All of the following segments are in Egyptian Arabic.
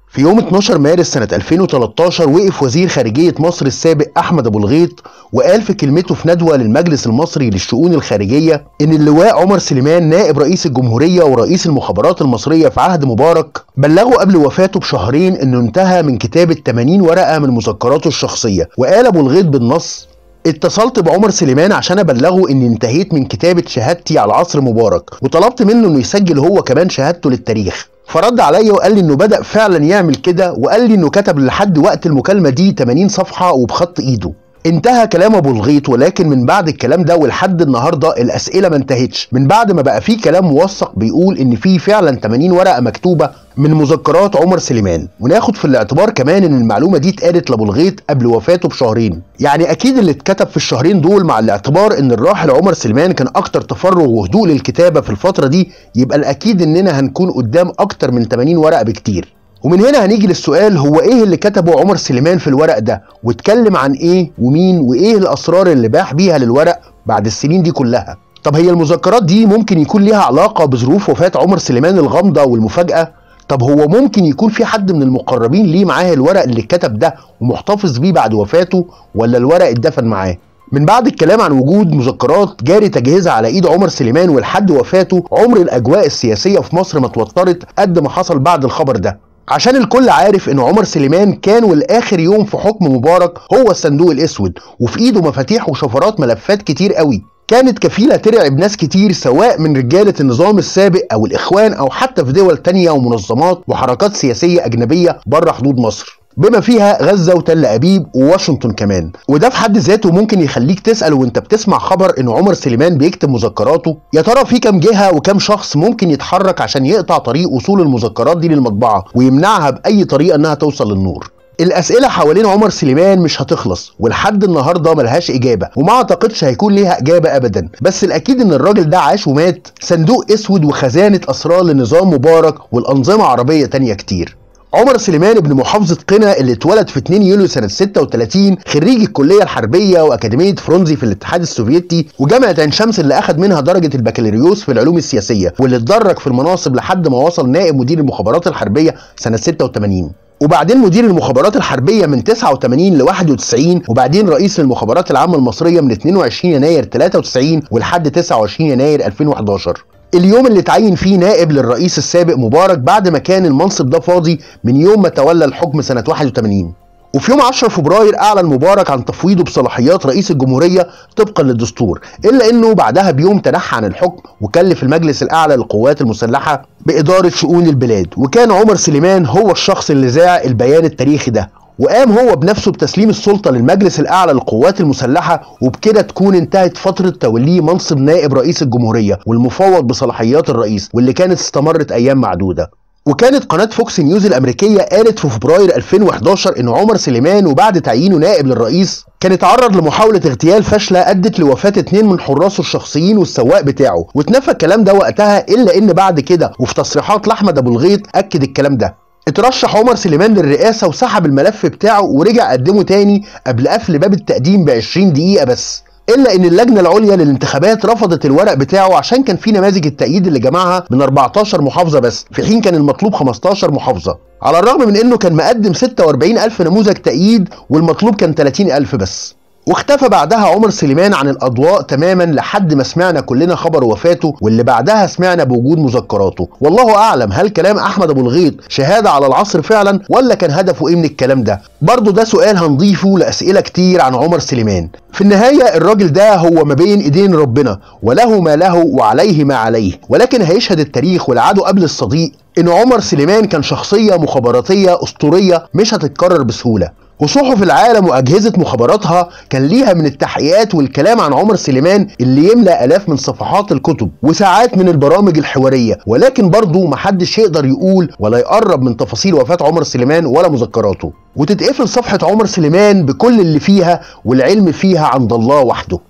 في يوم 12 مارس سنة 2013 وقف وزير خارجية مصر السابق أحمد أبو الغيط وقال في كلمته في ندوة للمجلس المصري للشؤون الخارجية إن اللواء عمر سليمان نائب رئيس الجمهورية ورئيس المخابرات المصرية في عهد مبارك بلغوا قبل وفاته بشهرين إنه انتهى من كتابة 80 ورقة من مذكراته الشخصية وقال أبو الغيط بالنص اتصلت بعمر سليمان عشان ابلغه اني انتهيت من كتابه شهادتي على عصر مبارك وطلبت منه انه يسجل هو كمان شهادته للتاريخ فرد عليا وقال لي انه بدا فعلا يعمل كده وقال لي انه كتب لحد وقت المكالمه دي 80 صفحه وبخط ايده انتهى كلام ابو الغيط ولكن من بعد الكلام ده ولحد النهارده الاسئله ما انتهتش من بعد ما بقى في كلام موثق بيقول ان في فعلا 80 ورقه مكتوبه من مذكرات عمر سليمان وناخد في الاعتبار كمان ان المعلومه دي اتقالت لابو الغيط قبل وفاته بشهرين يعني اكيد اللي اتكتب في الشهرين دول مع الاعتبار ان الراحل عمر سليمان كان اكتر تفرغ وهدوء للكتابه في الفتره دي يبقى الاكيد اننا هنكون قدام اكتر من 80 ورقه بكتير ومن هنا هنيجي للسؤال هو ايه اللي كتبه عمر سليمان في الورق ده واتكلم عن ايه ومين وايه الاسرار اللي باح بيها للورق بعد السنين دي كلها طب هي المذكرات دي ممكن يكون ليها علاقة بظروف وفاة عمر سليمان الغامضة والمفاجأة طب هو ممكن يكون في حد من المقربين ليه معاه الورق اللي اتكتب ده ومحتفظ بيه بعد وفاته ولا الورق اتدفن معاه من بعد الكلام عن وجود مذكرات جاري تجهيزها على ايد عمر سليمان ولحد وفاته عمر الاجواء السياسيه في مصر ما اتوترت قد ما حصل بعد الخبر ده عشان الكل عارف ان عمر سليمان كان والاخر يوم في حكم مبارك هو الصندوق الاسود وفي ايده مفاتيح وشفرات ملفات كتير قوي كانت كفيلة ترعب ناس كتير سواء من رجالة النظام السابق أو الإخوان أو حتى في دول تانية ومنظمات وحركات سياسية أجنبية بره حدود مصر بما فيها غزة وتل أبيب وواشنطن كمان وده في حد ذاته ممكن يخليك تسأل وانت بتسمع خبر ان عمر سليمان بيكتب مذكراته يا ترى في كام جهة وكام شخص ممكن يتحرك عشان يقطع طريق وصول المذكرات دي للمطبعة ويمنعها بأي طريقة انها توصل للنور الأسئلة حوالين عمر سليمان مش هتخلص ولحد النهاردة ملهاش إجابة وما أعتقدش هيكون ليها إجابة أبدا بس الأكيد إن الراجل ده عاش ومات صندوق أسود وخزانة أسرار لنظام مبارك والأنظمة عربية تانية كتير عمر سليمان ابن محافظة قنا اللي اتولد في 2 يوليو سنة 36 خريج الكلية الحربية وأكاديمية فرونزي في الاتحاد السوفيتي وجامعة عين شمس اللي أخد منها درجة البكالوريوس في العلوم السياسية واللي اتدرج في المناصب لحد ما وصل نائب مدير المخابرات الحربية سنة 86 وبعدين مدير المخابرات الحربية من 89 ل 91 وبعدين رئيس المخابرات العامة المصرية من 22 يناير 93 ولحد 29 يناير 2011 اليوم اللي تعين فيه نائب للرئيس السابق مبارك بعد ما كان المنصب ده فاضي من يوم ما تولى الحكم سنة 81 وفي يوم 10 فبراير اعلن مبارك عن تفويضه بصلاحيات رئيس الجمهوريه طبقا للدستور الا انه بعدها بيوم تنحى عن الحكم وكلف المجلس الاعلى للقوات المسلحه باداره شؤون البلاد وكان عمر سليمان هو الشخص اللي ذاع البيان التاريخي ده وقام هو بنفسه بتسليم السلطة للمجلس الأعلى للقوات المسلحة وبكده تكون انتهت فترة توليه منصب نائب رئيس الجمهورية والمفوض بصلاحيات الرئيس واللي كانت استمرت أيام معدودة وكانت قناة فوكس نيوز الأمريكية قالت في فبراير 2011 إن عمر سليمان وبعد تعيينه نائب للرئيس كان اتعرض لمحاولة اغتيال فاشلة أدت لوفاة اتنين من حراسه الشخصيين والسواق بتاعه واتنفى الكلام ده وقتها إلا إن بعد كده وفي تصريحات لأحمد أبو الغيط أكد الكلام ده اترشح عمر سليمان للرئاسة وسحب الملف بتاعه ورجع قدمه تاني قبل قفل باب التقديم ب 20 دقيقة بس الا ان اللجنه العليا للانتخابات رفضت الورق بتاعه عشان كان في نماذج التأييد اللي جمعها من 14 محافظه بس في حين كان المطلوب 15 محافظه على الرغم من انه كان مقدم 46 الف نموذج تأييد والمطلوب كان 30 الف بس واختفى بعدها عمر سليمان عن الاضواء تماما لحد ما سمعنا كلنا خبر وفاته واللي بعدها سمعنا بوجود مذكراته والله اعلم هل كلام احمد ابو الغيط شهاده على العصر فعلا ولا كان هدفه ايه من الكلام ده برضه ده سؤال هنضيفه لاسئله كتير عن عمر سليمان في النهايه الراجل ده هو ما بين ايدين ربنا وله ما له وعليه ما عليه ولكن هيشهد التاريخ والعدو قبل الصديق ان عمر سليمان كان شخصيه مخابراتيه اسطوريه مش هتتكرر بسهوله وصحف العالم واجهزه مخابراتها كان ليها من التحقيقات والكلام عن عمر سليمان اللي يملا الاف من صفحات الكتب وساعات من البرامج الحواريه ولكن برضه محدش يقدر يقول ولا يقرب من تفاصيل وفاه عمر سليمان ولا مذكراته وتتقفل صفحه عمر سليمان بكل اللي فيها والعلم فيها عند الله وحده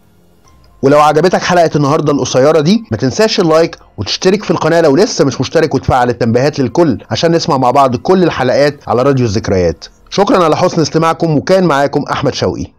ولو عجبتك حلقه النهارده القصيره دي ما تنساش اللايك وتشترك في القناه لو لسه مش مشترك وتفعل التنبيهات للكل عشان نسمع مع بعض كل الحلقات على راديو الذكريات شكرا على حسن استماعكم وكان معاكم احمد شوقي